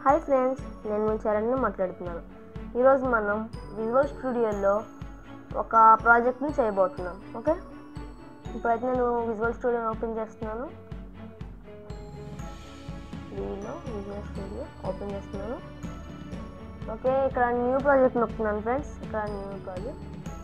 hi friends నేను మీ చరణ్ని మాట్లాడుతున్నాను ఈరోజు మనం విజువల్ స్టూడియోలో ఒక ప్రాజెక్ట్ని చేయబోతున్నాం ఓకే ఇప్పుడైతే నేను విజువల్ స్టూడియోని ఓపెన్ చేస్తున్నాను దీనిలో విజువల్ స్టూడియో ఓపెన్ చేస్తున్నాను ఓకే ఇక్కడ న్యూ ప్రాజెక్ట్ నొక్కుతున్నాను ఫ్రెండ్స్ ఇక్కడ న్యూ ప్రాజెక్ట్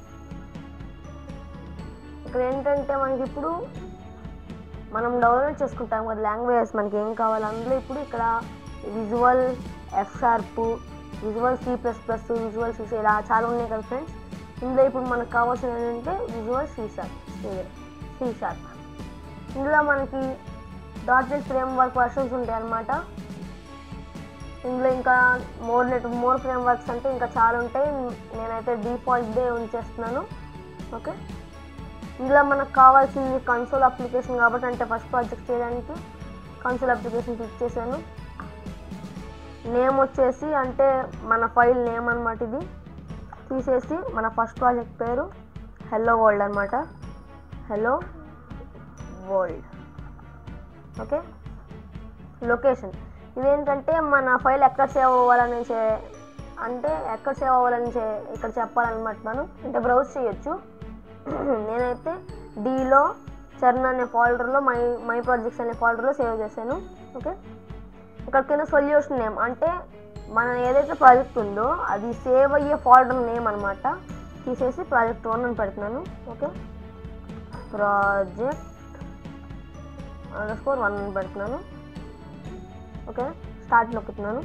ఇక్కడ ఏంటంటే మనకి ఇప్పుడు మనం డౌన్లోడ్ చేసుకుంటాం కదా లాంగ్వేజెస్ మనకి ఏం కావాలి అందులో ఇప్పుడు ఇక్కడ visual F sharp visual C plus plus visual C ఇలా చాలా ఉన్నాయి కదా ఫ్రెండ్స్ ఇందులో ఇప్పుడు మనకు కావాల్సిన ఏంటంటే visual C sharp C sharp ఇందులో మనకి dot net framework versions ఉంటాయి అన్నమాట ఇందులో ఇంకా more net more frameworks అంటే ఇంకా చాలా ఉంటాయి నేనైతే డిఫాల్ట్ డే ఉంచేస్తున్నాను ఓకే ఇందులో మనకు కావాల్సింది కన్సోల్ అప్లికేషన్ కాబట్టి అంటే ఫస్ట్ ప్రాజెక్ట్ చేయడానికి కన్సోల్ అప్లికేషన్ క్లిక్ చేశాను నేమ్ వచ్చేసి అంటే మన ఫైల్ నేమ్ అనమాట ఇది తీసేసి మన ఫస్ట్ ప్రాజెక్ట్ పేరు హెల్లో వరల్డ్ అనమాట హెల్లో వరల్డ్ ఓకే లొకేషన్ ఇదేంటంటే మన ఫైల్ ఎక్కడ సేవ్ అవ్వాలని చే- అంటే ఎక్కడ సేవ్ అవ్వాలని చే- ఇక్కడ చెప్పాలన్నమాట మనం అంటే బ్రౌజ్ చేయొచ్చు నేనైతే డీలో చరణ్ అనే ఫోల్డర్లో మై మై ప్రాజెక్ట్స్ అనే ఫోల్డర్లో సేవ్ చేశాను ఓకే ఇక్కడ కింద సొల్యూషన్ నేమ్ అంటే మన ఏదైతే ప్రాజెక్ట్ ఉందో అది సేవ్ అయ్యే ఫోల్డర్ నేమ్ అనమాట తీసేసి ప్రాజెక్ట్ వన్ అని పెడుతున్నాను okay project underscore one అని పెడుతున్నాను ఓకే స్టార్ట్ నొక్కుతున్నాను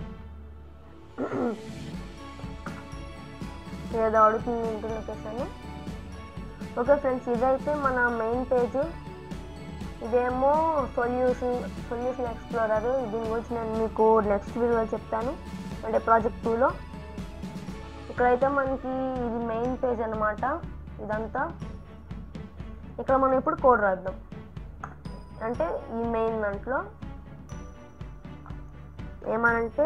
ఏదో అడుగుతుంది ఇంటి నొక్కేసాను ఓకే ఫ్రెండ్స్ ఇదైతే మన మెయిన్ పేజ్ ఇదేమో సొల్యూషన్ సొల్యూషన్ ఎక్స్ప్లోరర్ దీని గురించి నేను మీకు నెక్స్ట్ వీడియోలో చెప్తాను అంటే ప్రాజెక్ట్ టూలో ఇక్కడైతే మనకి ఇది మెయిన్ పేజ్ అనమాట ఇదంతా ఇక్కడ మనం ఇప్పుడు కోడ్ రాద్దాం అంటే ఈ మెయిన్ దాంట్లో ఏమనంటే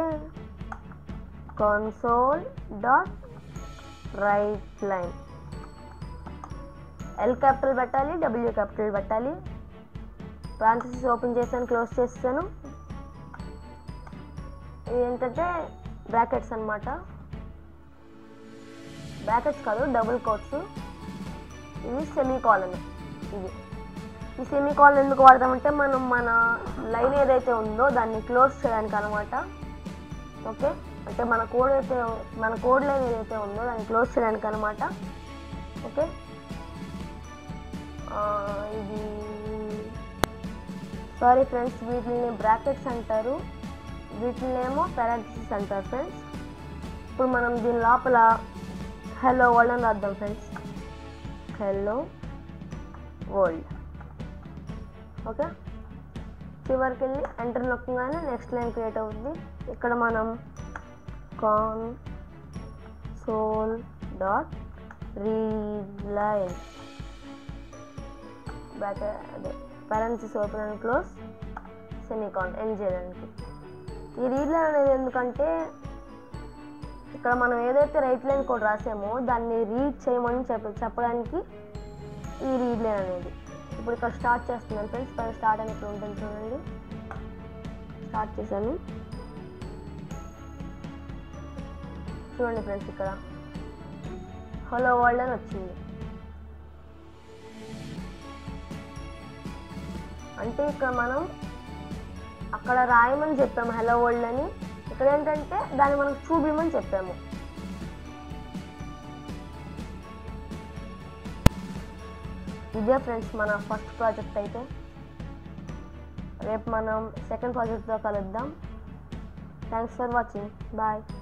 console dot write line L capital పెట్టాలి డబ్ల్యూ క్యాపిటల్ పెట్టాలి ప్రాన్సెస్ ఓపెన్ చేశాను క్లోజ్ చేస్తాను ఇది ఏంటంటే బ్రాకెట్స్ అన్నమాట బ్రాకెట్స్ కాదు డబుల్ కోట్స్ ఇది సెమీ కాలన్ ఇది ఈ సెమీ కాలన్ ఎందుకు వాడతామంటే మనం మన లైన్ ఏదైతే ఉందో దాన్ని క్లోజ్ చేయడానికి అనమాట ఓకే అంటే మన కోడ్ అయితే మన కోడ్ లైన్ ఏదైతే ఉందో దాన్ని క్లోజ్ చేయడానికి అనమాట ఓకే ఆ, ఇది సారీ ఫ్రెండ్స్ వీటిని బ్రాకెట్స్ అంటారు వీటినేమో పారాంథసిస్ అంటారు ఫ్రెండ్స్ ఇప్పుడు మనం దీని లోపల హలో వరల్డ్ అని రాద్దాం ఫ్రెండ్స్ హలో వరల్డ్ ఓకే చివరికి వెళ్ళి ఎంటర్ నొక్కగానే నెక్స్ట్ లైన్ క్రియేట్ అవుతుంది ఇక్కడ మనం console dot read line back అదే parents open and close semicolon end చేయడానికి ఈ రీడ్ లైన్ అనేది ఎందుకంటే ఇక్కడ మనం ఏదైతే రైట్ లైన్ కోడ్ రాసామో దాన్ని రీడ్ చేయమని చెప్ప చెప్పడానికి ఈ రీడ్ లైన్ అనేది ఇప్పుడు ఇక్కడ స్టార్ట్ చేస్తున్నాను ఫ్రెండ్స్ పైన స్టార్ట్ అని ఇక్కడ ఉంటుంది చూడండి స్టార్ట్ చేశాను చూడండి ఫ్రెండ్స్ ఇక్కడ హలో వరల్డ్ అని వచ్చింది అంటే ఇక్కడ మనం అక్కడ రాయమని చెప్పాము హలో వరల్డ్ అని ఇక్కడ ఏంటంటే దాన్ని మనం చూపించమని చెప్పాము ఇదే ఫ్రెండ్స్ మన ఫస్ట్ ప్రాజెక్ట్ అయితే రేపు మనం సెకండ్ ప్రాజెక్ట్తో కలుద్దాం థ్యాంక్స్ ఫర్ వాచింగ్ బాయ్